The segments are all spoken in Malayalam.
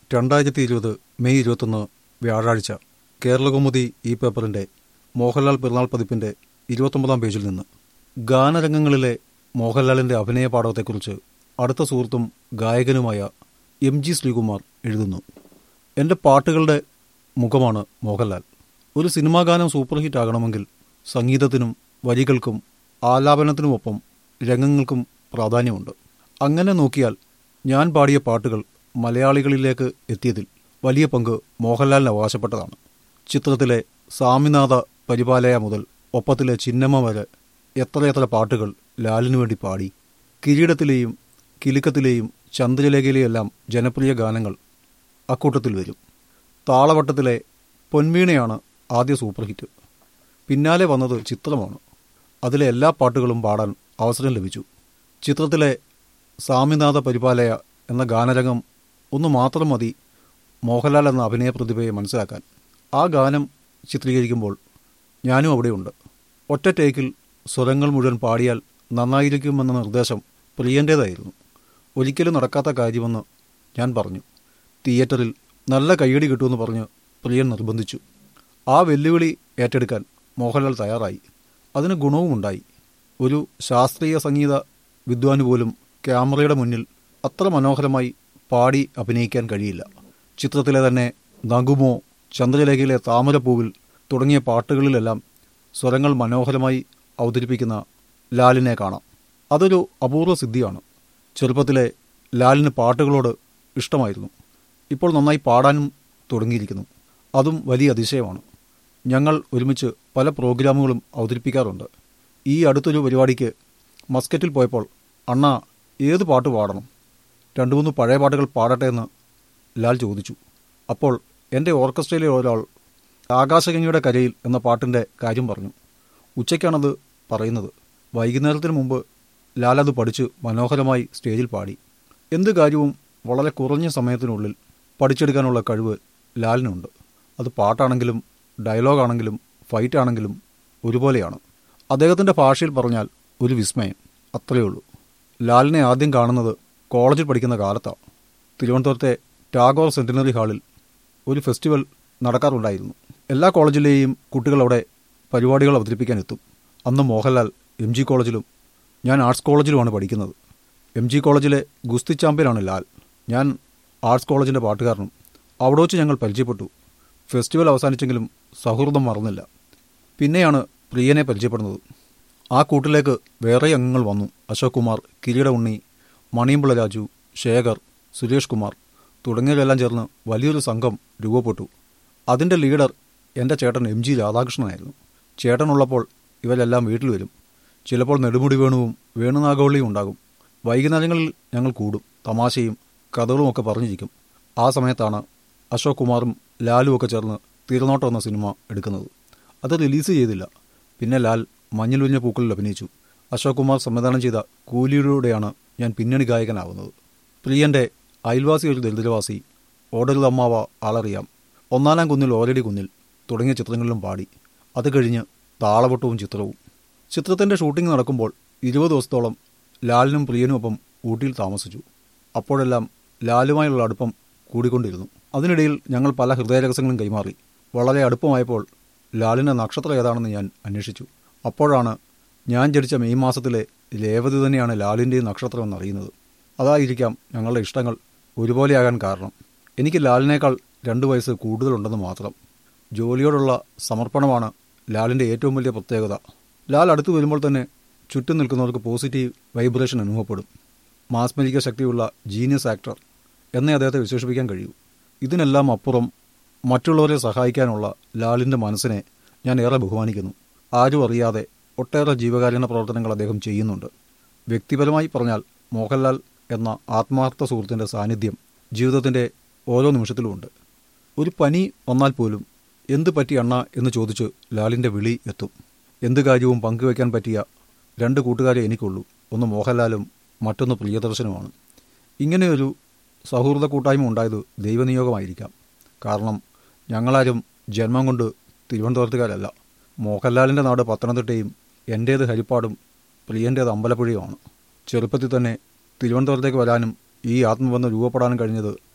രണ്ടായിരത്തി ഇരുപത് മെയ് ഇരുപത്തൊന്ന് വ്യാഴാഴ്ച കേരളകൗമുദി ഈ പേപ്പറിന്റെ മോഹൻലാൽ പിറന്നാൾ പതിപ്പിന്റെ ഇരുപത്തൊമ്പതാം പേജിൽ നിന്ന് ഗാനരംഗങ്ങളിലെ മോഹൻലാലിന്റെ അഭിനയ പാഠത്തെക്കുറിച്ച് അടുത്ത സുഹൃത്തും ഗായകനുമായ എം ജി ശ്രീകുമാർ എഴുതുന്നു എൻ്റെ പാട്ടുകളുടെ മുഖമാണ് മോഹൻലാൽ ഒരു സിനിമാ ഗാനം സൂപ്പർ ഹിറ്റ് ആകണമെങ്കിൽ സംഗീതത്തിനും വരികൾക്കും ആലാപനത്തിനുമൊപ്പം രംഗങ്ങൾക്കും പ്രാധാന്യമുണ്ട് അങ്ങനെ നോക്കിയാൽ ഞാൻ പാടിയ പാട്ടുകൾ മലയാളികളിലേക്ക് എത്തിയതിൽ വലിയ പങ്ക് മോഹൻലാലിന് അവകാശപ്പെട്ടതാണ് ചിത്രത്തിലെ സാമിനാഥ പരിപാലയ മുതൽ ഒപ്പത്തിലെ ചിന്നമ്മ വരെ എത്രയെത്ര പാട്ടുകൾ ലാലിനു വേണ്ടി പാടി കിരീടത്തിലെയും കിലുക്കത്തിലെയും ചന്ദ്രലേഖയിലെയെല്ലാം ജനപ്രിയ ഗാനങ്ങൾ അക്കൂട്ടത്തിൽ വരും താളവട്ടത്തിലെ പൊൻവീണയാണ് ആദ്യ സൂപ്പർ ഹിറ്റ് പിന്നാലെ വന്നത് ചിത്രമാണ് അതിലെ എല്ലാ പാട്ടുകളും പാടാൻ അവസരം ലഭിച്ചു ചിത്രത്തിലെ സാമിനാഥ പരിപാലയ എന്ന ഗാനരംഗം ഒന്ന് മാത്രം മതി മോഹൻലാൽ എന്ന അഭിനയ പ്രതിഭയെ മനസ്സിലാക്കാൻ ആ ഗാനം ചിത്രീകരിക്കുമ്പോൾ ഞാനും അവിടെയുണ്ട് ഒറ്റ ടേക്കിൽ സ്വരങ്ങൾ മുഴുവൻ പാടിയാൽ നന്നായിരിക്കുമെന്ന നിർദ്ദേശം പ്രിയൻ്റേതായിരുന്നു ഒരിക്കലും നടക്കാത്ത കാര്യമെന്ന് ഞാൻ പറഞ്ഞു തിയേറ്ററിൽ നല്ല കയ്യടി കിട്ടുമെന്ന് പറഞ്ഞ് പ്രിയൻ നിർബന്ധിച്ചു ആ വെല്ലുവിളി ഏറ്റെടുക്കാൻ മോഹൻലാൽ തയ്യാറായി അതിന് ഗുണവുമുണ്ടായി ഒരു ശാസ്ത്രീയ സംഗീത വിദ്വാന് പോലും ക്യാമറയുടെ മുന്നിൽ അത്ര മനോഹരമായി പാടി അഭിനയിക്കാൻ കഴിയില്ല ചിത്രത്തിലെ തന്നെ നഗുമോ ചന്ദ്രലേഖയിലെ താമരപ്പൂവിൽ തുടങ്ങിയ പാട്ടുകളിലെല്ലാം സ്വരങ്ങൾ മനോഹരമായി അവതരിപ്പിക്കുന്ന ലാലിനെ കാണാം അതൊരു അപൂർവ സിദ്ധിയാണ് ചെറുപ്പത്തിലെ ലാലിന് പാട്ടുകളോട് ഇഷ്ടമായിരുന്നു ഇപ്പോൾ നന്നായി പാടാനും തുടങ്ങിയിരിക്കുന്നു അതും വലിയ അതിശയമാണ് ഞങ്ങൾ ഒരുമിച്ച് പല പ്രോഗ്രാമുകളും അവതരിപ്പിക്കാറുണ്ട് ഈ അടുത്തൊരു പരിപാടിക്ക് മസ്കറ്റിൽ പോയപ്പോൾ അണ്ണ ഏത് പാട്ട് പാടണം രണ്ടു മൂന്ന് പഴയ പാട്ടുകൾ പാടട്ടെ എന്ന് ലാൽ ചോദിച്ചു അപ്പോൾ എൻ്റെ ഓർക്കസ്ട്രയിലെ ഒരാൾ ആകാശഗംഗയുടെ കരയിൽ എന്ന പാട്ടിൻ്റെ കാര്യം പറഞ്ഞു ഉച്ചയ്ക്കാണത് പറയുന്നത് വൈകുന്നേരത്തിന് മുമ്പ് ലാൽ അത് പഠിച്ച് മനോഹരമായി സ്റ്റേജിൽ പാടി എന്ത് കാര്യവും വളരെ കുറഞ്ഞ സമയത്തിനുള്ളിൽ പഠിച്ചെടുക്കാനുള്ള കഴിവ് ലാലിനുണ്ട് അത് പാട്ടാണെങ്കിലും ഡയലോഗാണെങ്കിലും ഫൈറ്റ് ആണെങ്കിലും ഒരുപോലെയാണ് അദ്ദേഹത്തിൻ്റെ ഭാഷയിൽ പറഞ്ഞാൽ ഒരു വിസ്മയം അത്രയേ ഉള്ളൂ ലാലിനെ ആദ്യം കാണുന്നത് കോളേജിൽ പഠിക്കുന്ന കാലത്താണ് തിരുവനന്തപുരത്തെ ടാഗോർ സെന്റിനറി ഹാളിൽ ഒരു ഫെസ്റ്റിവൽ നടക്കാറുണ്ടായിരുന്നു എല്ലാ കോളേജിലെയും കുട്ടികൾ അവിടെ പരിപാടികൾ അവതരിപ്പിക്കാൻ എത്തും അന്ന് മോഹൻലാൽ എം ജി കോളേജിലും ഞാൻ ആർട്സ് കോളേജിലുമാണ് പഠിക്കുന്നത് എം ജി കോളേജിലെ ഗുസ്തി ചാമ്പ്യനാണ് ലാൽ ഞാൻ ആർട്സ് കോളേജിൻ്റെ പാട്ടുകാരനും അവിടെ വെച്ച് ഞങ്ങൾ പരിചയപ്പെട്ടു ഫെസ്റ്റിവൽ അവസാനിച്ചെങ്കിലും സൗഹൃദം മറന്നില്ല പിന്നെയാണ് പ്രിയനെ പരിചയപ്പെടുന്നത് ആ കൂട്ടിലേക്ക് വേറെ അംഗങ്ങൾ വന്നു അശോക് കുമാർ കിരീട ഉണ്ണി മണിയമ്പിള രാജു ശേഖർ സുരേഷ് കുമാർ തുടങ്ങിയവരെല്ലാം ചേർന്ന് വലിയൊരു സംഘം രൂപപ്പെട്ടു അതിൻ്റെ ലീഡർ എൻ്റെ ചേട്ടൻ എം ജി രാധാകൃഷ്ണനായിരുന്നു ചേട്ടനുള്ളപ്പോൾ ഇവരെല്ലാം വീട്ടിൽ വരും ചിലപ്പോൾ നെടുമുടി വേണുവും വേണുനാഗവള്ളിയും ഉണ്ടാകും വൈകുന്നേരങ്ങളിൽ ഞങ്ങൾ കൂടും തമാശയും കഥകളുമൊക്കെ പറഞ്ഞിരിക്കും ആ സമയത്താണ് അശോക് കുമാറും ലാലും ഒക്കെ ചേർന്ന് തിരുനോട്ടം എന്ന സിനിമ എടുക്കുന്നത് അത് റിലീസ് ചെയ്തില്ല പിന്നെ ലാൽ മഞ്ഞിൽ വിരിഞ്ഞ പൂക്കളിൽ അഭിനയിച്ചു അശോക് കുമാർ സംവിധാനം ചെയ്ത കൂലിയിലൂടെയാണ് ഞാൻ പിന്നണി ഗായകനാവുന്നത് പ്രിയന്റെ അയൽവാസി ഒരു ദരിദ്രവാസി ഓടരുത് അമ്മാവ ആളറിയാം ഒന്നാനാം കുന്നിൽ ഓരടി കുന്നിൽ തുടങ്ങിയ ചിത്രങ്ങളിലും പാടി അത് കഴിഞ്ഞ് താളവട്ടവും ചിത്രവും ചിത്രത്തിന്റെ ഷൂട്ടിംഗ് നടക്കുമ്പോൾ ഇരുപത് ദിവസത്തോളം ലാലിനും പ്രിയനുമൊപ്പം ഊട്ടിയിൽ താമസിച്ചു അപ്പോഴെല്ലാം ലാലുമായുള്ള അടുപ്പം കൂടിക്കൊണ്ടിരുന്നു അതിനിടയിൽ ഞങ്ങൾ പല ഹൃദയരഹസ്യങ്ങളും കൈമാറി വളരെ അടുപ്പമായപ്പോൾ ലാലിൻ്റെ നക്ഷത്രം ഏതാണെന്ന് ഞാൻ അന്വേഷിച്ചു അപ്പോഴാണ് ഞാൻ ജനിച്ച മെയ് മാസത്തിലെ രേവതി തന്നെയാണ് ലാലിൻ്റെ നക്ഷത്രം എന്നറിയുന്നത് അതായിരിക്കാം ഞങ്ങളുടെ ഇഷ്ടങ്ങൾ ഒരുപോലെയാകാൻ കാരണം എനിക്ക് ലാലിനേക്കാൾ രണ്ട് വയസ്സ് കൂടുതലുണ്ടെന്ന് മാത്രം ജോലിയോടുള്ള സമർപ്പണമാണ് ലാലിൻ്റെ ഏറ്റവും വലിയ പ്രത്യേകത ലാൽ അടുത്തു വരുമ്പോൾ തന്നെ ചുറ്റും നിൽക്കുന്നവർക്ക് പോസിറ്റീവ് വൈബ്രേഷൻ അനുഭവപ്പെടും മാസ്മരിക ശക്തിയുള്ള ജീനിയസ് ആക്ടർ എന്നേ അദ്ദേഹത്തെ വിശേഷിപ്പിക്കാൻ കഴിയൂ ഇതിനെല്ലാം അപ്പുറം മറ്റുള്ളവരെ സഹായിക്കാനുള്ള ലാലിൻ്റെ മനസ്സിനെ ഞാൻ ഏറെ ബഹുമാനിക്കുന്നു ആരും അറിയാതെ ഒട്ടേറെ ജീവകാരുണ്യ പ്രവർത്തനങ്ങൾ അദ്ദേഹം ചെയ്യുന്നുണ്ട് വ്യക്തിപരമായി പറഞ്ഞാൽ മോഹൻലാൽ എന്ന ആത്മാർത്ഥ സുഹൃത്തിൻ്റെ സാന്നിധ്യം ജീവിതത്തിൻ്റെ ഓരോ നിമിഷത്തിലുമുണ്ട് ഒരു പനി വന്നാൽ പോലും എന്ത് പറ്റി അണ്ണ എന്ന് ചോദിച്ച് ലാലിൻ്റെ വിളി എത്തും എന്ത് കാര്യവും പങ്കുവയ്ക്കാൻ പറ്റിയ രണ്ട് കൂട്ടുകാരെ എനിക്കുള്ളൂ ഒന്ന് മോഹൻലാലും മറ്റൊന്ന് പ്രിയദർശനുമാണ് ഇങ്ങനെയൊരു സൗഹൃദ കൂട്ടായ്മ ഉണ്ടായത് ദൈവനിയോഗമായിരിക്കാം കാരണം ഞങ്ങളാരും ജന്മം കൊണ്ട് തിരുവനന്തപുരത്തുകാരല്ല മോഹൻലാലിൻ്റെ നാട് പത്തനംതിട്ടയും എൻ്റേത് ഹരിപ്പാടും പ്രിയൻ്റേത് അമ്പലപ്പുഴയുമാണ് ചെറുപ്പത്തിൽ തന്നെ തിരുവനന്തപുരത്തേക്ക് വരാനും ഈ ആത്മബന്ധം രൂപപ്പെടാനും കഴിഞ്ഞത്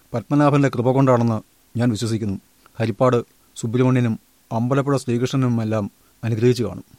പത്മനാഭന്റെ കൃപ കൊണ്ടാണെന്ന് ഞാൻ വിശ്വസിക്കുന്നു ഹരിപ്പാട് സുബ്രഹ്മണ്യനും അമ്പലപ്പുഴ ശ്രീകൃഷ്ണനുമെല്ലാം അനുഗ്രഹിച്ചു കാണും